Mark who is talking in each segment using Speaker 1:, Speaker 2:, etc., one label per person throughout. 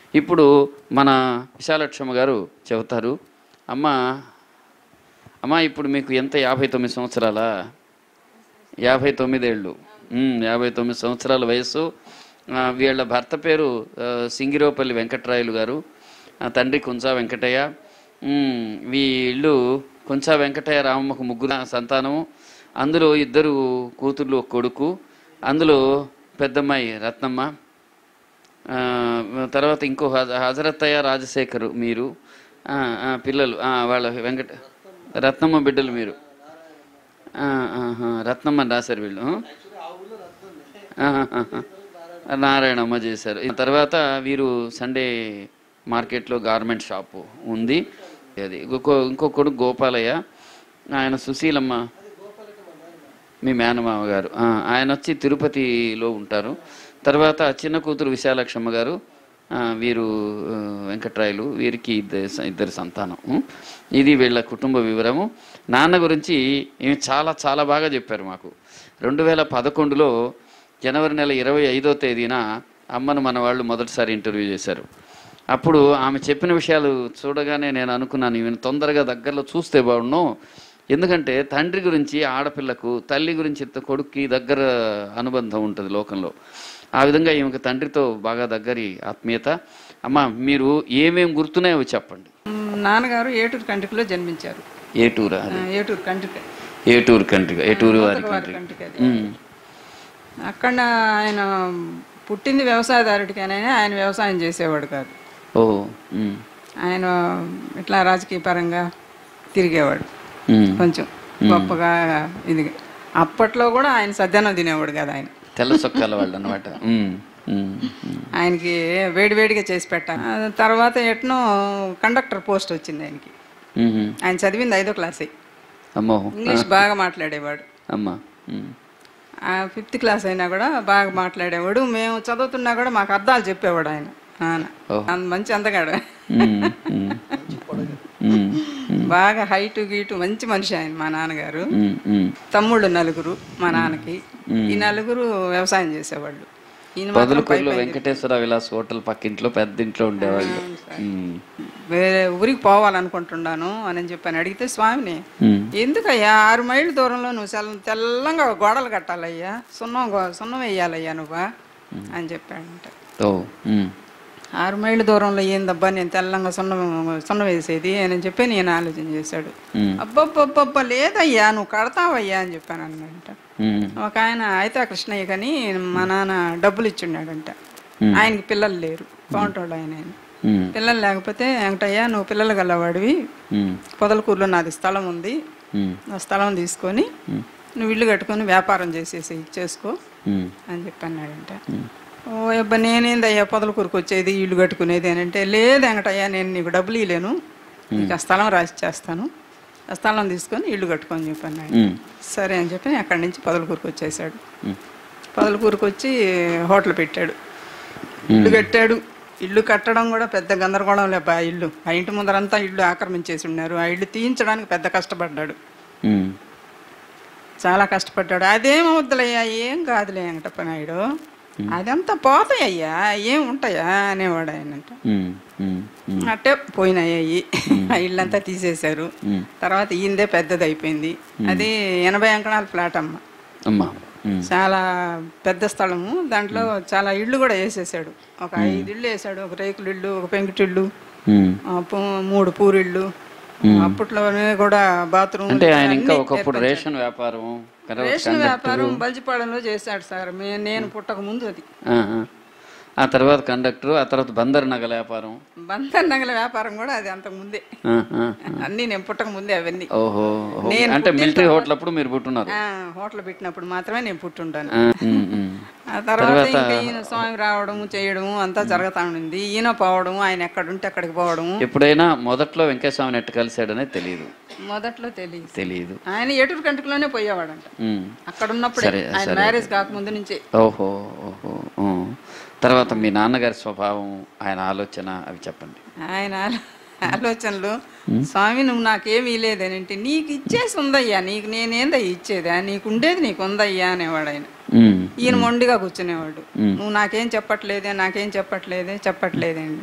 Speaker 1: ఇప్పుడు మన విశాలక్షమ్మ గారు చెబుతారు అమ్మ అమ్మ ఇప్పుడు మీకు ఎంత యాభై తొమ్మిది సంవత్సరాలా యాభై తొమ్మిదేళ్ళు ఉమ్, యాభై తొమ్మిది సంవత్సరాల వయస్సు ఆ, వీళ్ళ భర్త పేరు ఆ, సింగిరోపల్లి వెంకట్రాయలు గారు ఆ, తండ్రి కుంచా వెంకటయ్య ఉమ్, వీళ్ళు కుంచా వెంకటయ్య రామమ్మకు ముగ్గురు సంతానము అందులో ఇద్దరు కూతుర్లు ఒక కొడుకు అందులో పెద్దమ్మాయి రత్నమ్మ ఆ, తర్వాత ఇంకో హజ- హజరత్తయ్య రాజశేఖరు మీరు ఆ, ఆ, పిల్లలు ఆ, వాళ్ళ వెంకట రత్నమ్మ బిడ్డలు మీరు ఆ, ఆహా, రత్నమ్మ అని రాశారు వీళ్ళు ఆహాహా. నారాయణమ్మ చేశారు ఈ తర్వాత వీరు సండే మార్కెట్లో గార్మెంట్ షాపు ఉంది అది ఇంకో ఇంకో కొడుకు గోపాలయ్య ఆయన సుశీలమ్మ మీ మేనమామ గారు ఆ, ఆయన వచ్చి తిరుపతిలో ఉంటారు తర్వాత చిన్న కూతురు విశాలక్షమ్మ గారు ఆ, వీరు ఆ, వెంకట్రాయలు వీరికి ఇద్దరు ఇద్దరు సంతానం ఉం. ఇది వీళ్ళ కుటుంబ వివరము నాన్న గురించి ఈమె చాలా చాలా బాగా చెప్పారు మాకు రెండు వేల పదకొండులో జనవరి నెల ఇరవై ఐదో తేదీన అమ్మను మన వాళ్ళు మొదటిసారి ఇంటర్వ్యూ చేశారు అప్పుడు ఆమె చెప్పిన విషయాలు చూడగానే నేను అనుకున్నాను ఈమెను తొందరగా దగ్గరలో చూస్తే బాగుండు ఎందుకంటే తండ్రి గురించి ఆడపిల్లకు తల్లి గురించి త- కొడుక్కి దగ్గర అనుబంధం ఉంటుంది లోకంలో ఆ విధంగా ఈమెకు తండ్రితో బాగా దగ్గరి ఆత్మీయత అమ్మ మీరు ఏమేం గుర్తున్నాయో చెప్పండి
Speaker 2: మ్, నాన్నగారు ఏటూరు కంట్రికలో జన్మించారు
Speaker 1: ఏటూరా
Speaker 2: ఆ,
Speaker 1: అది
Speaker 2: ఏటూరు కంట్రిక
Speaker 1: ఏటూరు కంట్రీ ఏటూరు వారి
Speaker 2: వారి
Speaker 1: కంట్రీ
Speaker 2: కంట్రిక అది
Speaker 1: ఉమ్.
Speaker 2: అక్కడ ఆయన పుట్టింది వ్యవసాయదారుడికైనా ఆయన వ్యవసాయం చేసేవాడు కాదు
Speaker 1: ఓ ఉమ్.
Speaker 2: ఆయన ఇట్లా రాజకీయ పరంగా తిరిగేవాడు
Speaker 1: ఉమ్.
Speaker 2: కొంచెం గొప్పగా ఇది అప్పట్లో కూడా ఆయన సద్యానం తినేవాడు కదా ఆయన
Speaker 1: తెల్ల సొక్కాల వాళ్ళు అనమాట
Speaker 2: ఆయనకి వేడివేడిగా చేసి పెట్ట ఆ తర్వాత ఎట్నో కండక్టర్ పోస్ట్ వచ్చింది ఆయనకి ఆయన చదివింది ఐదో క్లాసే
Speaker 1: అమ్మో
Speaker 2: ఇంగ్లీష్ బాగా మాట్లాడేవాడు
Speaker 1: అమ్మా ఉమ్.
Speaker 2: ఆ ఫిఫ్త్ క్లాస్ అయినా కూడా బాగా మాట్లాడేవాడు మేము చదువుతున్నా కూడా మాకు అర్థాలు చెప్పేవాడు ఆయన నాన్న
Speaker 1: ఓహో.
Speaker 2: అంత మంచి అందగాడు
Speaker 1: ఉమ్. ఉమ్. ఉమ్.
Speaker 2: బాగా హైటు గీటు మంచి మనిషి ఆయన మా నాన్నగారు
Speaker 1: ఉమ్. ఉమ్.
Speaker 2: తమ్ముళ్ళు నలుగురు మా నాన్నకి ఈ నలుగురు వ్యవసాయం చేసేవాళ్ళు ఈయన మాత్రం
Speaker 1: పొదలకూరులో వెంకటేశ్వర విలాస్ హోటల్ పక్కింట్లో పెద్ద ఇంట్లో ఉండేవాళ్ళు ఉమ్.
Speaker 2: వేరే ఊరికి పోవాలనుకుంటున్నాను అని చెప్పని అడిగితే స్వామిని
Speaker 1: ఉమ్.
Speaker 2: ఎందుకయ్యా ఆరు మైళ్ళ దూరంలో నువ్వు తెల్ల తెల్లంగా గోడలు కట్టాలయ్యా సున్నం గో- సున్నం వేయాలయ్యా నువ్వా అని చెప్పాడంట
Speaker 1: ఓ ఉమ్.
Speaker 2: ఆరు మైళ్ళ దూరంలో ఏందబ్బా నేను తెల్లంగా సున్నం సున్నం వేసేది అని చెప్పి నేను ఆలోచన చేశాడు
Speaker 1: ఉమ్.
Speaker 2: అబ్బబ్బబ్బబ్బ లేదయ్యా నువ్వు కడతావయ్యా అని చెప్పాను అన్నమాట
Speaker 1: ఉమ్.
Speaker 2: ఒక ఆయన అయితే కృష్ణయ్య కానీ మా నాన్న డబ్బులు ఇచ్చిండాడంట ఆయనకి పిల్లలు లేరు బాగుంటాడు ఆయన ఆయన.
Speaker 1: ఉమ్.
Speaker 2: పిల్లలు లేకపోతే వెంకటయ్య నువ్వు పిల్లలు గలవాడివి
Speaker 1: ఉమ్.
Speaker 2: పొదలకూరులో నాది స్థలం ఉంది
Speaker 1: ఉమ్.
Speaker 2: ఆ స్థలం తీసుకొని నువ్వు ఇల్లు కట్టుకొని వ్యాపారం చేసేసి చేసుకో
Speaker 1: ఉమ్.
Speaker 2: అని చెప్పి అన్నాడంట ఓ అబ్బా నేనేందయ్యా పొదలకూరుకు వచ్చేది ఇల్లు కట్టుకునేది అని అంటే లేదు వెంకటయ్య నేను నీకు డబ్బులు ఇవ్వలేను నీకు ఆ స్థలం రాసి చేస్తాను ఆ స్థలం తీసుకొని ఇల్లు కట్టుకొని చెప్పి అన్నాడు
Speaker 1: ఉమ్.
Speaker 2: సరే అని చెప్పి అక్కడి నుంచి పొదలకూరుకు వచ్చేసాడు
Speaker 1: ఉమ్.
Speaker 2: పొదలకూరుకు వచ్చి హోటల్ పెట్టాడు ఇల్లు కట్టాడు ఇల్లు కట్టడం కూడా పెద్ద గందరగోళం లేపా ఆ ఇల్లు ఆ ఇంటి ముందరంతా ఇల్లు ఆక్రమించేసి ఉన్నారు ఆ ఇల్లు తీయించడానికి పెద్ద కష్టపడ్డాడు
Speaker 1: ఉమ్.
Speaker 2: చాలా కష్టపడ్డాడు అదేమవుద్దులయ్యా ఏం కాదులే వెంకటప్ప నాయుడు అదంతా పోతాయ్యా ఏం ఉంటాయా అనేవాడు ఆయనంట
Speaker 1: ఉమ్. ఉమ్. ఉమ్.
Speaker 2: అట్టే పోయినాయి ఆ ఇల్లంతా తీసేశారు
Speaker 1: ఉమ్.
Speaker 2: తర్వాత ఈయందే పెద్దది అయిపోయింది అది ఎనభై అంకణాల ఫ్లాట్ అమ్మ
Speaker 1: అమ్మా ఉమ్.
Speaker 2: చాలా పెద్ద స్థలము దాంట్లో చాలా ఇళ్ళు కూడా వేసేసాడు ఒక ఐదు ఇళ్ళు వేసాడు ఒక రేకులు ఇల్లు ఒక పెంకుటిల్లు
Speaker 1: ఉమ్.
Speaker 2: ఆ, పు- మూడు పూరిళ్ళు అప్పట్లోనే కూడా బాత్రూమ్
Speaker 1: అంటే ఆయన ఇంకా ఒకప్పుడు రేషన్ వ్యాపారం తర్వాత
Speaker 2: రేషన్ వ్యాపారం బల్జిపాడంలో చేశాడు సార్ మే నేను పుట్టక ముందు అది
Speaker 1: ఆహా. ఆ తర్వాత కండక్టర్ ఆ తర్వాత బందర్ నగల వ్యాపారం
Speaker 2: బంధన్ నగల వ్యాపారం కూడా అది అంతకు ముందే
Speaker 1: ఆహా.
Speaker 2: అన్నీ నేను పుట్టక ముందే అవన్నీ
Speaker 1: ఓహో ఓహో. అంటే మిలిటరీ హోటల్ అప్పుడు మీరు పుట్టున్నారు
Speaker 2: ఆ, హోటల్ పెట్టినప్పుడు మాత్రమే నేను పుట్టుంటాను
Speaker 1: ఆ, ఉమ్, ఉమ్.
Speaker 2: ఆ తర్వాత ఇంకా ఈయన స్వామి రావడము చేయడము అంతా జరుగుతా ఉండింది ఈయన పోవడము ఆయన ఎక్కడుంటే అక్కడికి పోవడము
Speaker 1: ఎప్పుడైనా మొదట్లో వెంకటస్వామిని ఎట్ట కలిశాడనే తెలియదు
Speaker 2: మొదట్లో తెలియదు
Speaker 1: తెలియదు
Speaker 2: ఆయన ఏటూరు కంటిలోనే పోయేవాడంట
Speaker 1: ఉమ్.
Speaker 2: అక్కడ ఉన్నప్పుడే
Speaker 1: సరే,
Speaker 2: ఆయన మ్యారేజ్ కాకముందు నుంచే
Speaker 1: ఓహో ఓహో ఊ. తర్వాత మీ నాన్నగారి స్వభావం ఆయన ఆలోచన అవి చెప్పండి
Speaker 2: ఆయన ఆలో- ఆలోచనలు స్వామి నువ్వు నాకేమీ లేదనంటే నీకు ఇచ్చేసి ఉందయ్యా నీకు నేనేందయ్యా ఇచ్చేదా నీకు ఉండేది నీకు ఉందయ్యా అనేవాడు ఆయన
Speaker 1: ఉమ్.
Speaker 2: ఈయన మొండిగా కూర్చునేవాడు నువ్వు నాకేం చెప్పట్లేదే నాకేం చెప్పట్లేదే చెప్పట్లేదే అండి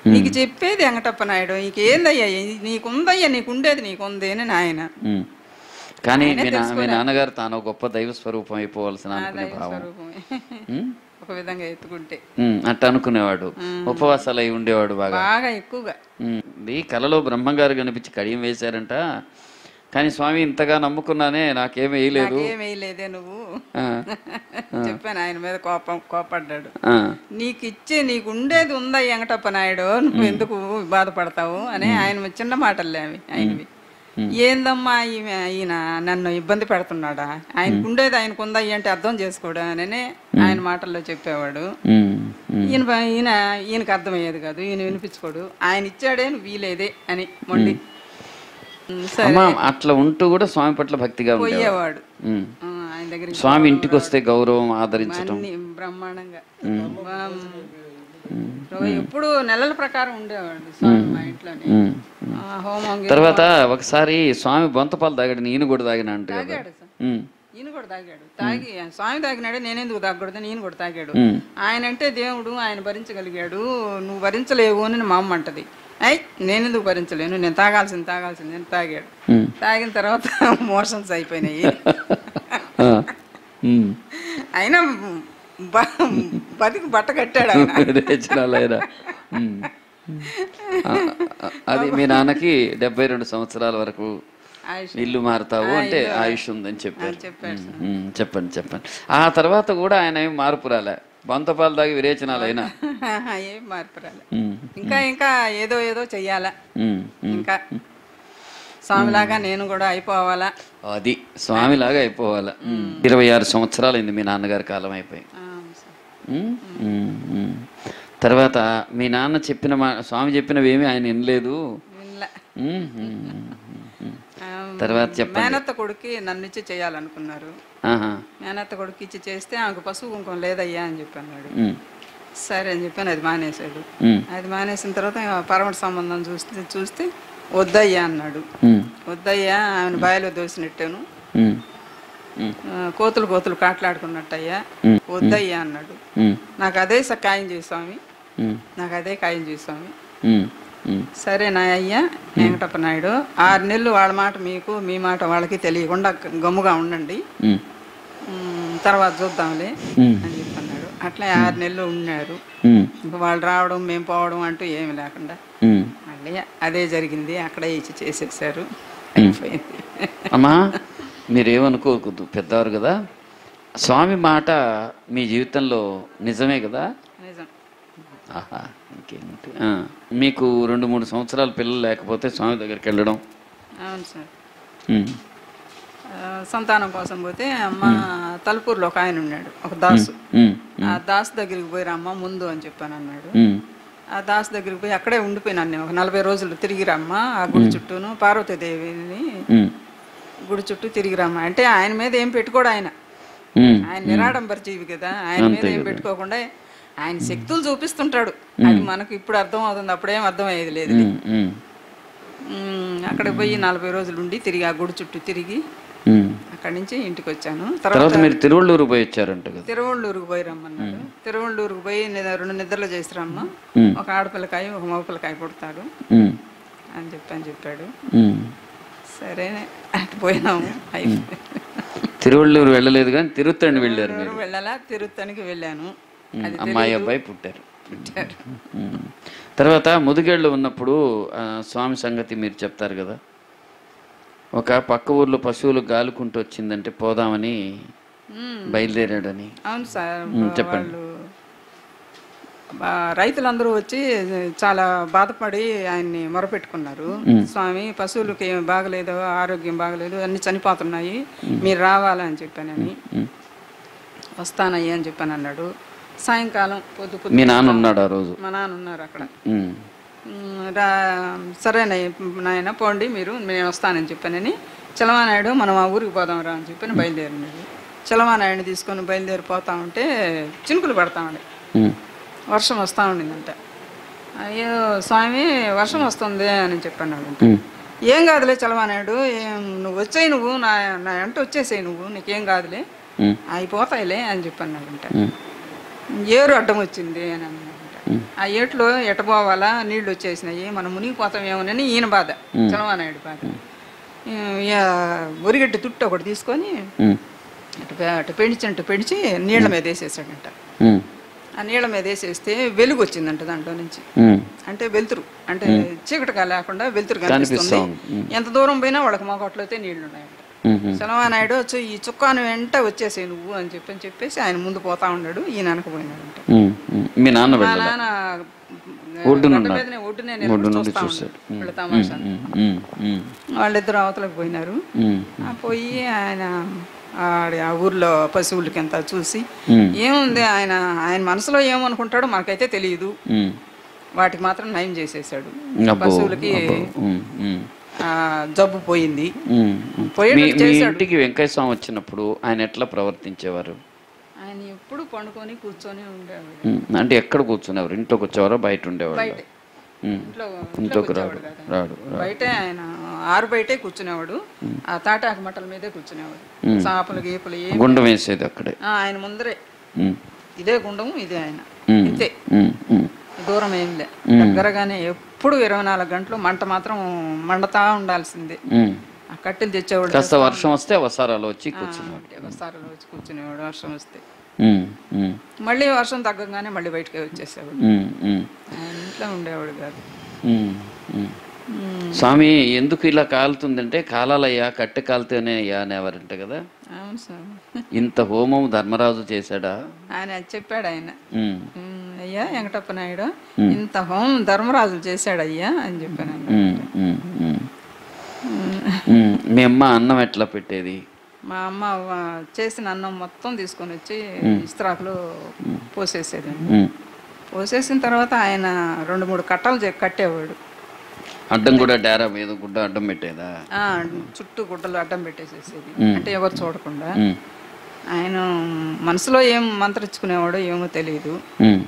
Speaker 2: నీకు చెప్పేది వెంకటప్ప నాయుడు నీకేందయ్యా ఇది నీకుందయ్యా నీకుండేది నీకుంది అని ఆయన
Speaker 1: ఉమ్. కానీ మీ నా మీ నాన్నగారు తాను ఒక గొప్ప దైవ స్వరూపం అయిపోవాల్సిన అనుకునే భావం
Speaker 2: స్వరూపమే
Speaker 1: ఉమ్?
Speaker 2: ఒక విధంగా ఎత్తుకుంటే
Speaker 1: ఉమ్, అట్ట అనుకునేవాడు ఉపవాసాలు అయి ఉండేవాడు బాగా
Speaker 2: బాగా ఎక్కువగా
Speaker 1: ఉమ్, ఇది కలలో బ్రహ్మంగారు కనిపించి కడియం వేశారంట కానీ స్వామి ఇంతగా నమ్ముకున్నానే నాకేం వేయలేదు
Speaker 2: ఏం వేయలేదే నువ్వు
Speaker 1: ఆ,
Speaker 2: చెప్పాను ఆయన మీద కోపం కోపడ్డాడు
Speaker 1: ఆ,
Speaker 2: నీకు ఇచ్చే నీకు ఉండేది ఉందా వెంకటప్ప నాయుడు నువ్వు ఎందుకు బాధపడతావు అని ఆయన చిన్న మాటలే అవి ఆయనవి ఏందమ్మా ఈమె ఈయన నన్ను ఇబ్బంది పెడుతున్నాడా ఆయనకు ఉండేది ఆయనకు ఉందా అంటే అర్థం చేసుకోడు అని ఆయన మాటల్లో చెప్పేవాడు
Speaker 1: ఉమ్, ఉమ్,
Speaker 2: ఈయన ప- ఈయన ఈయనకు అర్థమయ్యేది కాదు ఈయన వినిపించుకోడు ఆయన ఇచ్చాడే నువ్వు వీలేదే అని మొండి ఉమ్, సరే
Speaker 1: అమ్మ అట్లా ఉంటూ కూడా స్వామి పట్ల భక్తిగా ఉండేవాడు
Speaker 2: పోయేవాడు
Speaker 1: ఉమ్.
Speaker 2: ఆ, ఆయన దగ్గరికి
Speaker 1: స్వామి ఇంటికి వస్తే గౌరవం ఆదరించడం
Speaker 2: అన్ని బ్రహ్మాండంగా బా- ఎప్పుడు నెలల ప్రకారం ఉండేవాడు స్వామి మా ఇంట్లోనే
Speaker 1: ఉమ్.
Speaker 2: ఆ, హోమం గి-
Speaker 1: తర్వాత ఒకసారి స్వామి బొంతపాలు తాగాడు నేను కూడా తాగిన అంట కదా
Speaker 2: తాగాడు సార్.
Speaker 1: ఉమ్,
Speaker 2: ఈయన కూడా తాగాడు తాగి స్వామి తాగినాడే నేనెందుకు తాగకూడదు నేను కూడా తాగాడు
Speaker 1: ఉమ్,
Speaker 2: ఆయన అంటే దేవుడు ఆయన భరించగలిగాడు నువ్వు భరించలేవు అని మా అమ్మ అంటది అయ్ నేనెందుకు భరించలేను నేను తాగాల్సింది తాగాల్సింది నేను తాగాడు
Speaker 1: ఉమ్.
Speaker 2: తాగిన తర్వాత మోషన్స్ అయిపోయినాయి
Speaker 1: ఆ, ఉమ్.
Speaker 2: అయినా బ- బతికి బట్ట కట్టాడు ఆయన
Speaker 1: రేచనాలైనా ఉమ్. ఆ, ఆ, అది మీ నాన్నకి డెబ్బై రెండు సంవత్సరాల వరకు
Speaker 2: ఆయుష్
Speaker 1: ఇల్లు మారుతావు అంటే ఆయుష్ ఉందని చెప్పారు
Speaker 2: చెప్పాడు
Speaker 1: ఉమ్, ఉమ్, చెప్పండి చెప్పండి ఆ తర్వాత కూడా ఆయన ఏం మార్పు రాలే బంతపాలు దాగి విరేచనాలైనా
Speaker 2: ఏం మార్పు రాలే
Speaker 1: ఉమ్,
Speaker 2: ఇంకా ఇంకా ఏదో ఏదో చెయ్యాలా
Speaker 1: ఉమ్, ఉమ్.
Speaker 2: ఇంకా స్వామిలాగా నేను కూడా అయిపోవాలా
Speaker 1: అది స్వామిలాగా అయిపోవాలా ఉమ్. ఇరవై ఆరు సంవత్సరాలైంది మీ నాన్నగారి కాలం అయిపోయి
Speaker 2: ఆ, సరే.
Speaker 1: ఉమ్, ఉమ్, ఉమ్. తర్వాత మీ నాన్న చెప్పిన మా స్వామి చెప్పినవి ఏమీ ఆయన వినలేదు
Speaker 2: వినలే.
Speaker 1: ఉమ్, ఉమ్, ఉమ్, ఉమ్.
Speaker 2: ఆ,
Speaker 1: తర్వాత చెప్పండి
Speaker 2: మేనత్త కొడుక్కి నన్ను ఇచ్చి చేయాలనుకున్నారు
Speaker 1: ఆహా.
Speaker 2: మేనత్త కొడుకు ఇచ్చి చేస్తే ఆమెకు పశువు కుంకుమ లేదయ్యా అని చెప్పి అన్నాడు
Speaker 1: ఉమ్,
Speaker 2: సరే అని చెప్పాను అది మానేశాడు
Speaker 1: ఉమ్,
Speaker 2: అది మానేసిన తర్వాత పరమటి సంబంధం చూస్తే చూస్తే వద్దయ్యా అన్నాడు
Speaker 1: ఉమ్,
Speaker 2: వద్దయ్యా ఆమెను బావిలో దోసినట్టాను
Speaker 1: ఉమ్, ఉమ్,
Speaker 2: ఆ, కోతులు కోతులు కాట్లాడుకున్నట్టయ్యా
Speaker 1: ఉమ్.
Speaker 2: వద్దయ్యా అన్నాడు
Speaker 1: ఉమ్,
Speaker 2: నాకు అదే స ఖాయం చేయి స్వామి
Speaker 1: ఉమ్,
Speaker 2: నాకు అదే ఖాయం చేయి స్వామి
Speaker 1: ఉమ్, ఉమ్,
Speaker 2: సరే నా అయ్యా వెంకటప్ప నాయుడు ఆరు నెలలు వాళ్ళ మాట మీకు మీ మాట వాళ్ళకి తెలియకుండా గమ్ముగా ఉండండి
Speaker 1: ఉమ్,
Speaker 2: ఉమ్, తర్వాత చూద్దాంలే
Speaker 1: ఉమ్,
Speaker 2: అని చెప్పి అన్నాడు అట్లా ఆరు నెలలు ఉన్నారు
Speaker 1: ఉమ్,
Speaker 2: ఇంకా వాళ్ళు రావడం మేము పోవడం అంటూ ఏమి లేకుండా
Speaker 1: ఉమ్.
Speaker 2: మళ్ళీ అదే జరిగింది అక్కడే ఇచ్చి చేసేసారు అయిపోయింది
Speaker 1: అమ్మా మీరేమనుకోకూడదు పెద్దవారు కదా స్వామి మాట మీ జీవితంలో నిజమే కదా
Speaker 2: నిజం
Speaker 1: ఆహా ఇంకేంటి ఆ, మీకు రెండు మూడు సంవత్సరాల పిల్లలు లేకపోతే స్వామి దగ్గరికి వెళ్ళడం
Speaker 2: అవును సార్
Speaker 1: ఉమ్,
Speaker 2: ఆ, సంతానం కోసం పోతే అమ్మ తలుపూరులో ఒక ఆయన ఉన్నాడు ఒక దాసు
Speaker 1: ఉమ్,
Speaker 2: ఆ దాస్ దగ్గరికి పోయి రమ్మ ముందు అని చెప్పాను అన్నాడు
Speaker 1: ఉమ్,
Speaker 2: ఆ దాస్ దగ్గరికి పోయి అక్కడే ఉండిపోయినాను నేను ఒక నలభై రోజులు తిరిగి రమ్మ ఆ గుడి చుట్టూను పార్వతీదేవిని
Speaker 1: ఉమ్,
Speaker 2: గుడి చుట్టూ తిరిగి రమ్మ అంటే ఆయన మీద ఏం పెట్టుకోడు ఆయన
Speaker 1: ఉమ్,
Speaker 2: ఆయన నిరాడంబర జీవి కదా ఆయన మీద ఏం పెట్టుకోకుండా ఆయన శక్తులు చూపిస్తుంటాడు అది మనకు ఇప్పుడు అర్థం అవుతుంది అప్పుడేం అర్థం అయ్యేది లేదు
Speaker 1: ఉమ్, ఉమ్,
Speaker 2: ఉమ్, అక్కడికి పోయి నలభై రోజులు ఉండి తిరిగి ఆ గుడి చుట్టూ తిరిగి
Speaker 1: ఉమ్.
Speaker 2: అక్కడి నుంచి ఇంటికి వచ్చాను తర్వాత
Speaker 1: తర్వాత మీరు తిరువళ్ళూరు పోయి వచ్చారంట కదా
Speaker 2: తిరువళ్ళూరుకు పోయి రమ్మన్నాడు తిరువళ్ళూరుకు పోయి నిద- రెండు నిద్రలు చేసి రమ్మ
Speaker 1: ఉమ్,
Speaker 2: ఒక ఆడపిల్లకాయ ఒక మగపిల్లకాయ పుడతాడు
Speaker 1: ఉమ్,
Speaker 2: అని చెప్పి అని చెప్పాడు
Speaker 1: ఉమ్.
Speaker 2: సరే అటు పోయినాము అయిపోయి
Speaker 1: తిరువళ్ళూరు వెళ్ళలేదు కానీ తిరుత్తణి వెళ్ళారు మీరు
Speaker 2: వెళ్ళాలా తిరుత్తనికి వెళ్ళాను
Speaker 1: ఉమ్,
Speaker 2: అది
Speaker 1: అమ్మాయి అబ్బాయి పుట్టారు
Speaker 2: పెట్టారు
Speaker 1: ఉమ్. తర్వాత ముదుగేళ్ళు ఉన్నప్పుడు ఆ, స్వామి సంగతి మీరు చెప్తారు కదా ఒక పక్క ఊర్లో పశువులు గాలుకుంటూ వచ్చిందంటే పోదామని
Speaker 2: ఉమ్,
Speaker 1: బయలుదేరాడని
Speaker 2: అవును సార్
Speaker 1: ఉమ్, చెప్పండి.
Speaker 2: వాళ్ళు ఆ, రైతులందరూ వచ్చి చాలా బాధపడి ఆయన్ని మొరపెట్టుకున్నారు స్వామి పశువులకి ఏం బాగలేదు ఆరోగ్యం బాగలేదు అన్ని చనిపోతున్నాయి మీరు రావాలని చెప్పానని
Speaker 1: ఉమ్.
Speaker 2: వస్తానయ్యా అని చెప్పాను అన్నాడు సాయంకాలం పొద్దు పొద్దు
Speaker 1: మీ నాన్న ఉన్నాడు ఆ రోజు
Speaker 2: మా నాన్న ఉన్నారు అక్కడ
Speaker 1: ఉమ్,
Speaker 2: ఉమ్, రా సరేనయ్య నాయన పోండి మీరు నేను వస్తానని చెప్పానని చలమానాయుడు మనం ఆ ఊరికి పోదాం రా అని చెప్పని బయలుదేరినాడు చలమానాయుడిని తీసుకొని బయలుదేరిపోతా ఉంటే చినుకులు పడతా ఉండే
Speaker 1: ఉమ్,
Speaker 2: వర్షం వస్తూ ఉండిందంట అయ్యో స్వామి వర్షం వస్తుంది అని చెప్పన్నాడు
Speaker 1: ఉమ్,
Speaker 2: ఏం కాదులే చలమానాయుడు ఏం నువ్వు వచ్చేయి నువ్వు నా నా వెంట వచ్చేసేయి నువ్వు నీకేం కాదులే
Speaker 1: ఉమ్,
Speaker 2: అయిపోతాయిలే అని చెప్పన్నాడంట
Speaker 1: ఉమ్,
Speaker 2: ఏరు అడ్డం వచ్చింది అని అన్నాడంట ఆ ఏట్లో ఎట పోవాలా నీళ్లు వచ్చేసినాయి మనం మునిగిపోతామేమోనని ఈయన బాధ చలవానాయుడు బాధ ఇక ఉరిగడ్డి తుట్టు ఒకటి తీసుకొని
Speaker 1: ఉమ్,
Speaker 2: అటు పె- అటు పెడిచి అటు పెడిచి నీళ్ళ మీద వేసేసాడంట
Speaker 1: ఉమ్,
Speaker 2: ఆ నీళ్ళ మీద వేసేస్తే వెలుగు వచ్చిందంట దాంట్లో నుంచి
Speaker 1: ఉమ్,
Speaker 2: అంటే వెలుతురు అంటే చీకటిగా లేకుండా వెలుతురు
Speaker 1: కనిపిస్తా
Speaker 2: కనిపిస్తుంది
Speaker 1: ఉంది.
Speaker 2: ఎంత దూరం పోయినా వాళ్ళకి మొగట్లయితే నీళ్లు ఉన్నాయంట
Speaker 1: ఉమ్, ఉమ్,
Speaker 2: చలవానాయుడు వచ్చి ఈ చుక్కాను వెంట వచ్చేసాయి నువ్వు అని చెప్పి అని చెప్పేసి ఆయన ముందు పోతా ఉన్నాడు ఈయన వెనకపోయినాడంట
Speaker 1: ఉమ్, ఉమ్. మీ నాన్న
Speaker 2: మా
Speaker 1: వెళ్ళాలి
Speaker 2: నాన్న
Speaker 1: ఒడ్డున
Speaker 2: గడ్డ
Speaker 1: ఉన్నాడు.
Speaker 2: మీదనే ఒడ్డునే
Speaker 1: ఒడ్డు
Speaker 2: నిలబడి
Speaker 1: నుండి
Speaker 2: చూస్తా
Speaker 1: చూశాడు
Speaker 2: ఉన్నాడు. వీళ్ళ తమాషా వాళ్ళిద్దరు అవతలకు పోయినారు ఆ పోయి ఆయన ఆడి ఆ ఊర్లో పశువులకి అంతా చూసి ఏముంది ఆయన ఆయన మనసులో ఏమనుకుంటాడో మనకైతే తెలియదు వాటికి మాత్రం నయం చేసేసాడు పశువులకి ఆ, జబ్బు పోయింది పోయేటట్టు
Speaker 1: మీ
Speaker 2: చేశాడు
Speaker 1: ఇంటికి వెంకయ్య స్వామి వచ్చినప్పుడు ఆయన ఎట్లా ప్రవర్తించేవారు
Speaker 2: ఆయన ఎప్పుడు పండుకొని కూర్చొని ఉండేవాడు
Speaker 1: ఉమ్, అంటే ఎక్కడ కూర్చునేవారు ఇంట్లోకి వచ్చేవారా బయట ఉండేవారు
Speaker 2: బయటే ఇంట్లో
Speaker 1: ఇంట్లోకి రాడు రాడు
Speaker 2: బయటే ఆయన ఆరు బయటే కూర్చునేవాడు ఆ తాటాకు మట్టల మీదే కూర్చునేవాడు చాపలు గీపలు ఏం
Speaker 1: గుండం వేసేది అక్కడే
Speaker 2: ఆ, ఆయన ముందరే
Speaker 1: ఉమ్,
Speaker 2: ఇదే గుండం ఇదే ఆయన
Speaker 1: ఉమ్,
Speaker 2: ఇంతే
Speaker 1: ఉమ్, ఉమ్,
Speaker 2: దూరం ఏం లే దగ్గరగానే ఎప్పుడు ఇరవై నాలుగు గంటలు మంట మాత్రం మండతా ఉండాల్సిందే
Speaker 1: ఉమ్.
Speaker 2: ఆ కట్టెలు తెచ్చేవాడు
Speaker 1: కాస్త వర్షం వస్తే వసారాలు వచ్చి కూర్చునేవాడు
Speaker 2: వస్తారులో వచ్చి కూర్చునేవాడు వర్షం వస్తే
Speaker 1: ఉమ్, ఉమ్,
Speaker 2: మళ్ళీ వర్షం తగ్గగానే మళ్ళీ బయటకే వచ్చేసేవాడు
Speaker 1: ఉమ్, ఉమ్,
Speaker 2: ఆయన ఇంట్లో ఉండేవాడు కాదు
Speaker 1: ఉమ్, ఉమ్. స్వామి ఎందుకు ఇలా కాలుతుందంటే కాలాలయ్యా కట్టె కాలుతూనే అయ్యా అనేవారంట కదా
Speaker 2: అవును సార్
Speaker 1: ఇంత హోమం ధర్మరాజు చేశాడా
Speaker 2: ఆయన అది చెప్పాడు ఆయన
Speaker 1: ఉమ్,
Speaker 2: "ఉమ్, అయ్యా వెంకటప్ప నాయుడు ఇంత హోమం ధర్మరాజు చేశాడు అయ్యా అని చెప్పాను ఆయన.
Speaker 1: ఉమ్, ఉమ్, ఉమ్. ఉమ్, మీ అమ్మ అన్నం ఎట్లా పెట్టేది
Speaker 2: మా అమ్మ వా- చేసిన అన్నం మొత్తం తీసుకొని వచ్చి ఇస్త్రాకులో పోసేసేదండి
Speaker 1: ఉమ్.
Speaker 2: పోసేసిన తర్వాత ఆయన రెండు మూడు కట్టలు చే- కట్టేవాడు
Speaker 1: అడ్డం కూడా డేరా మీద గుడ్డ అడ్డం పెట్టేదా
Speaker 2: ఆ, చుట్టూ గుడ్డలు అడ్డం పెట్టేసేసేది అంటే ఎవరు చూడకుండా
Speaker 1: ఉమ్,
Speaker 2: ఆయన మనసులో ఏం మంత్రించుకునేవాడో ఏమో తెలియదు
Speaker 1: ఉమ్,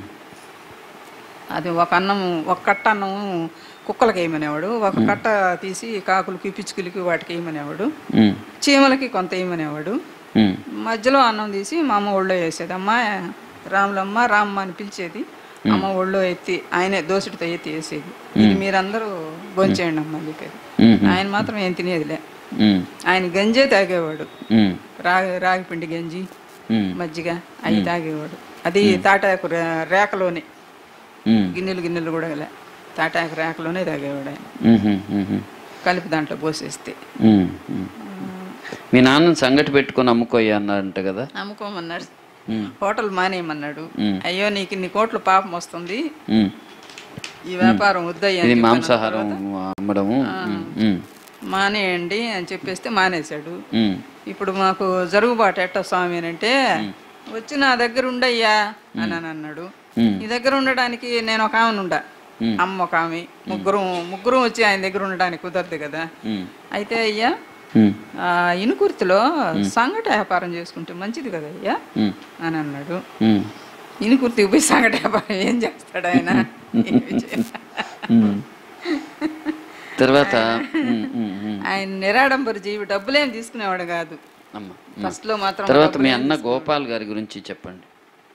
Speaker 2: అది ఒక అన్నం ఒక కట్ట అన్నం కుక్కలకి వేయమనేవాడు ఒక కట్ట తీసి కాకులకి పిచ్చుకలకి వాటికి వేయమనేవాడు
Speaker 1: ఉమ్,
Speaker 2: చీమలకి కొంత వేయమనేవాడు
Speaker 1: ఉమ్,
Speaker 2: మధ్యలో అన్నం తీసి మా అమ్మ ఒళ్ళో వేసేది అమ్మ రాములమ్మ రామ్మ అని పిలిచేది అమ్మ ఒళ్ళో ఎత్తి ఆయనే దోసుడితో ఎత్తి వేసేది ఇది మీరందరూ భోంచేయండి అమ్మ అని చెప్పేది
Speaker 1: ఉమ్,
Speaker 2: ఆయన మాత్రం ఏం తినేదిలే
Speaker 1: ఉమ్,
Speaker 2: ఆయన గంజే తాగేవాడు
Speaker 1: ఉమ్,
Speaker 2: రాగి రాగిపిండి గంజి
Speaker 1: ఉమ్,
Speaker 2: మజ్జిగ అవి తాగేవాడు అది తాటాకు రే- రేకలోనే
Speaker 1: ఉమ్,
Speaker 2: గిన్నెలు గిన్నెలు కూడా లే తాటాకు రేకలోనే తాగేవాడు ఆయన
Speaker 1: ఉమ్, ఉమ్,
Speaker 2: కలిపి దాంట్లో పోసేస్తే
Speaker 1: ఉమ్, ఉమ్. మీ నాన్న సంగటి పెట్టుకొని అమ్ముకోయ్యా అన్నారంట కదా
Speaker 2: అమ్ముకోమన్నాడు
Speaker 1: ఉమ్,
Speaker 2: హోటల్ మానేయమన్నాడు
Speaker 1: మ్.
Speaker 2: అయ్యో నీకు ఇన్ని కోట్ల పాపం వస్తుంది
Speaker 1: ఉమ్.
Speaker 2: ఈ వ్యాపారం వద్దయ్యా అని
Speaker 1: ఇది
Speaker 2: చెప్పాను.
Speaker 1: మాంసాహారం అమ్మడము ఉమ్, ఉమ్,
Speaker 2: మానేయండి అని చెప్పేస్తే మానేశాడు
Speaker 1: ఉమ్,
Speaker 2: ఇప్పుడు మాకు జరుగుబాటు ఎట్ట స్వామి అని అంటే వచ్చి నా దగ్గర ఉండయ్యా అని అని అన్నాడు
Speaker 1: ఉమ్,
Speaker 2: నీ దగ్గర ఉండడానికి నేను ఒక ఆమెను ఉండా
Speaker 1: మ్.
Speaker 2: అమ్మ ఒక ఆమె ముగ్గురు ముగ్గురు వచ్చి ఆయన దగ్గర ఉండడానికి కుదరదు కదా
Speaker 1: ఉమ్,
Speaker 2: అయితే అయ్యా
Speaker 1: ఉమ్,
Speaker 2: ఆ ఇనుకుర్తిలో సంగటి వ్యాపారం చేసుకుంటే మంచిది కదా అయ్యా
Speaker 1: ఉమ్,
Speaker 2: అని అన్నాడు
Speaker 1: ఉమ్,
Speaker 2: ఇనుకుర్తికి పోయి సంగటి వ్యాపారం ఏం చేస్తాడు ఆయన ఏమీ చేయడు.
Speaker 1: ఉమ్. తర్వాత ఉమ్, ఉమ్, ఉమ్.
Speaker 2: ఆయన నిరాడంబర జీవి డబ్బులేం తీసుకునేవాడు కాదు
Speaker 1: అమ్మ
Speaker 2: ఫస్ట్ లో మాత్రం
Speaker 1: తర్వాత మీ అన్న గోపాల్ గారి గురించి చెప్పండి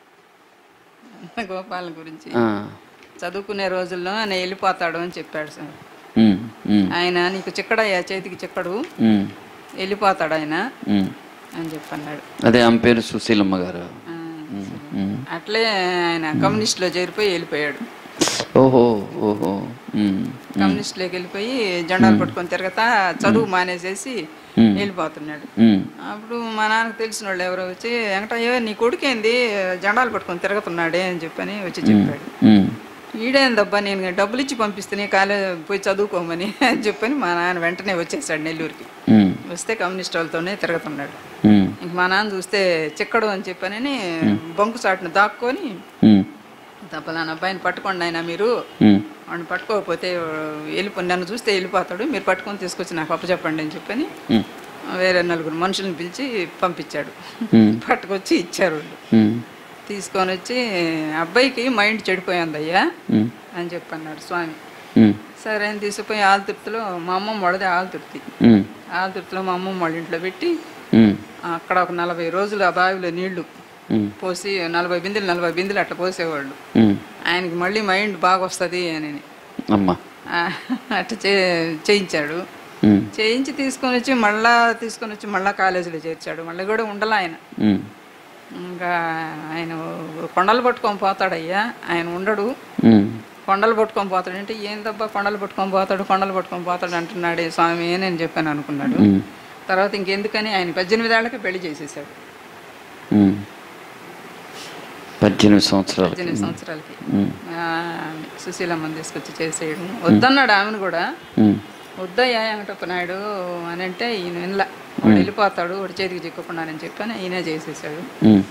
Speaker 2: గోపాల గురించి
Speaker 1: ఆ,
Speaker 2: చదువుకునే రోజుల్లో ఆయన వెళ్ళిపోతాడు అని చెప్పాడు సార్
Speaker 1: ఉమ్, ఉమ్,
Speaker 2: ఆయన నీకు చిక్కడయ్యా చేతికి చిక్కడు
Speaker 1: ఉమ్,
Speaker 2: వెళ్ళిపోతాడు ఆయన
Speaker 1: ఉమ్.
Speaker 2: అని చెప్పన్నాడు
Speaker 1: అదే ఆమె పేరు సుశీలమ్మ గారు
Speaker 2: ఆ,
Speaker 1: ఉమ్, ఉమ్.
Speaker 2: అట్లే ఆయన కమ్యూనిస్ట్లో చేరిపోయి వెళ్ళిపోయాడు
Speaker 1: ఓహో ఓహో ఉమ్,
Speaker 2: కమ్యూనిస్ట్లోకి వెళ్ళిపోయి జెండాలు పట్టుకొని తిరగతా చదువు మానేసేసి వెళ్ళిపోతున్నాడు
Speaker 1: ఉమ్,
Speaker 2: అప్పుడు మా నాన్నకు తెలిసిన వాళ్ళు ఎవరో వచ్చి వెంకటయ్య నీ కొడుకేంది జెండాలు పట్టుకొని తిరుగుతున్నాడే అని చెప్పని వచ్చి చెప్పాడు
Speaker 1: ఉమ్,
Speaker 2: ఈడేందబ్బా నేను డబ్బులు ఇచ్చి పంపిస్తే కాలేజ్ పోయి చదువుకోమని అని చెప్పని మా నాన్న వెంటనే వచ్చేసాడు నెల్లూరుకి
Speaker 1: ఉమ్,
Speaker 2: వస్తే కమ్యూనిస్ట్ వాళ్ళతోనే తిరుగుతున్నాడు
Speaker 1: ఉమ్,
Speaker 2: ఇంక మా నాన్న చూస్తే చిక్కడు అని చెప్పని బొంకు చాటును దాక్కొని
Speaker 1: ఉమ్,
Speaker 2: పలానా అబ్బాయిని పట్టుకోండి ఆయన మీరు
Speaker 1: ఉమ్,
Speaker 2: వాడిని పట్టుకోకపోతే వెళ్ళిపో నన్ను చూస్తే వెళ్ళిపోతాడు మీరు పట్టుకొని తీసుకొచ్చి నాకు అప్పచెప్పండి అని చెప్పని
Speaker 1: ఉమ్,
Speaker 2: వేరే నలుగురు మనుషులను పిలిచి పంపించాడు
Speaker 1: ఉమ్,
Speaker 2: పట్టుకొచ్చి ఇచ్చారు వాళ్ళు
Speaker 1: ఉమ్,
Speaker 2: తీసుకొని వచ్చి అబ్బాయికి మైండ్ చెడిపోయింది అయ్యా
Speaker 1: ఉమ్,
Speaker 2: అని చెప్పన్నాడు స్వామి
Speaker 1: ఉమ్,
Speaker 2: సరే అని తీసుకుపోయి ఆలుతుర్తిలో మా అమ్మమ్మ వాళ్ళది ఆలుతుర్తి
Speaker 1: ఉమ్,
Speaker 2: ఆలుతుర్తిలో మా అమ్మమ్మ వాళ్ళ ఇంట్లో పెట్టి
Speaker 1: ఉమ్,
Speaker 2: అక్కడ ఒక నలభై రోజులు ఆ బావిలో నీళ్లు
Speaker 1: ఉమ్,
Speaker 2: పోసి నలభై బిందెలు నలభై బిందెలు అట్లా పోసేవాళ్ళు
Speaker 1: ఉమ్,
Speaker 2: ఆయనకి మళ్ళీ మైండ్ బాగా వస్తుంది అని
Speaker 1: అమ్మా
Speaker 2: ఆ, అట్లా చే చేయించాడు
Speaker 1: ఉమ్,
Speaker 2: చేయించి తీసుకొని వచ్చి మళ్ళా తీసుకొని వచ్చి మళ్ళా కాలేజీలో చేర్చాడు మళ్ళీ కూడా ఉండాల ఆయన
Speaker 1: ఉమ్,
Speaker 2: ఇంకా ఆయన కొండలు పట్టుకొని పోతాడయ్యా ఆయన ఉండడు
Speaker 1: ఉమ్,
Speaker 2: కొండలు పట్టుకొని పోతాడు అంటే ఏందబ్బా కొండలు పట్టుకొని పోతాడు కొండలు పట్టుకొని పోతాడు అంటున్నాడే స్వామి నేను చెప్పాను అనుకున్నాడు
Speaker 1: ఉమ్,
Speaker 2: తర్వాత ఇంకెందుకని ఆయన పద్దెనిమిది ఏళ్ళకి పెళ్లి చేసేసాడు
Speaker 1: ఉమ్. పద్దెనిమిది సంవత్సరాలు
Speaker 2: పద్దెనిమిది సంవత్సరాలకి
Speaker 1: ఉమ్,
Speaker 2: ఆ, సుశీలమ్మని తీసుకొచ్చి చేసేయడం వద్దన్నాడు ఆమెను కూడా
Speaker 1: ఉమ్,
Speaker 2: వద్దయ్యా వెంకటప్ప నాయుడు అని అంటే ఈయన వినలా వాడు వెళ్ళిపోతాడు వాడి చేతికి చిక్కకుండానని చెప్పని ఈయనే చేసేసాడు
Speaker 1: ఉమ్,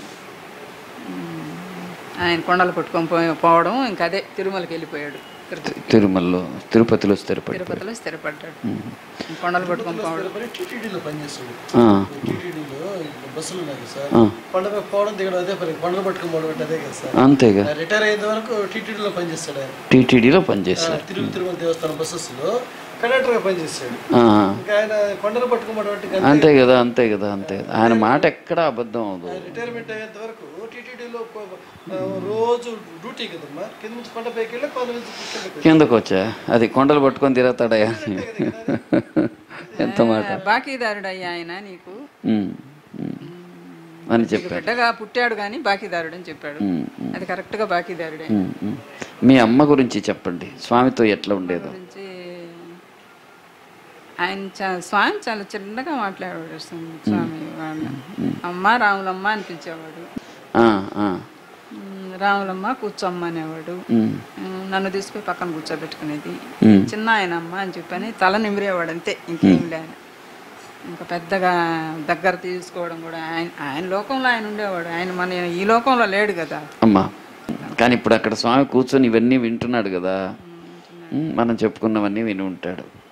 Speaker 2: ఆయన కొండలు పట్టుకొని పోయి పోవడం ఇంకా అదే తిరుమలకి వెళ్ళిపోయాడు తిరుపతి
Speaker 1: తిరుమలలో తిరుపతిలో స్థిరపడి
Speaker 2: తిరుపతిలో స్థిరపడ్డాడు కొండలు పట్టుకొని పోవడం
Speaker 3: మరి టీటీడీలో పనిచేస్తాడు
Speaker 1: ఆ,
Speaker 3: టీటీడీలో బస్సులు ఉన్నాయి కదా సార్
Speaker 1: ఆ,
Speaker 3: కొండ మీద పోవడం దిగడం అదే పని కొండలు పట్టుకుని పోవడం అంటే అదే కదా సార్
Speaker 1: అంతేగా
Speaker 3: రిటైర్ అయ్యేంత వరకు టీటీడీలో పనిచేస్తాడు ఆయన
Speaker 1: టీటీడీలో
Speaker 3: ఆ,
Speaker 1: పనిచేశారు
Speaker 3: తిరుగు తిరుమల దేవస్థానం బస్సెస్లో కండక్టర్గా పనిచేస్తాడు
Speaker 1: ఆ,
Speaker 3: ఇంకా ఆయన కొండలు పట్టుకోవడం అంటే ఇంకా
Speaker 1: అంతే కదా అంతే కదా అంతే కదా ఆయన మాట ఎక్కడ అబద్ధం అవదు
Speaker 3: రిటైర్మెంట్ అయ్యేంత వరకు టీటీడీలో రోజు డ్యూటీ కదమ్మా కింద నుంచి కొండ పైకి వెళ్ళి కొండ నుంచి కిందకి
Speaker 1: కిందకు వచ్చా అది కొండలు పట్టుకొని తిరగతాడయా ఎంత మాట
Speaker 2: బాకీదారుడు అయ్యా ఆయన నీకు
Speaker 1: ఉమ్, ఉమ్. అని
Speaker 2: నీకు
Speaker 1: చెప్పారు
Speaker 2: బిడ్డగా పుట్టాడు కానీ బాకీదారుడు అని చెప్పాడు
Speaker 1: ఉమ్, ఉమ్,
Speaker 2: అది కరెక్ట్గా బాకీదారుడే
Speaker 1: ఉమ్, ఉమ్. మీ అమ్మ గురించి చెప్పండి స్వామితో ఎట్లా ఉండేదో
Speaker 2: గురించి ఆయన చా- స్వామి చాలా చిన్నగా మాట్లాడేవాడు స్వామి వాళ్ళ అమ్మ రాములమ్మ అనిపించేవాడు
Speaker 1: ఆ, ఆ,
Speaker 2: ఉమ్, రాములమ్మ కూర్చోమ్మ అనేవాడు
Speaker 1: ఉమ్,
Speaker 2: ఉమ్, నన్ను తీసుకుని పక్కన కూర్చోబెట్టుకునేది
Speaker 1: ఉమ్,
Speaker 2: చిన్న ఆయన అమ్మ అని చెప్పని తల నిమిరేవాడు అంతే ఇంకేం లే ఆయన. ఇంకా పెద్దగా దగ్గర తీసుకోవడం కూడా ఆయన ఆయన లోకంలో ఆయన ఉండేవాడు ఆయన మన ఈ లోకంలో లేడు కదా
Speaker 1: అమ్మా కానీ ఇప్పుడు అక్కడ స్వామి కూర్చొని ఇవన్నీ వింటున్నాడు కదా ఉమ్, మనం చెప్పుకున్నవన్నీ విని ఉంటాడు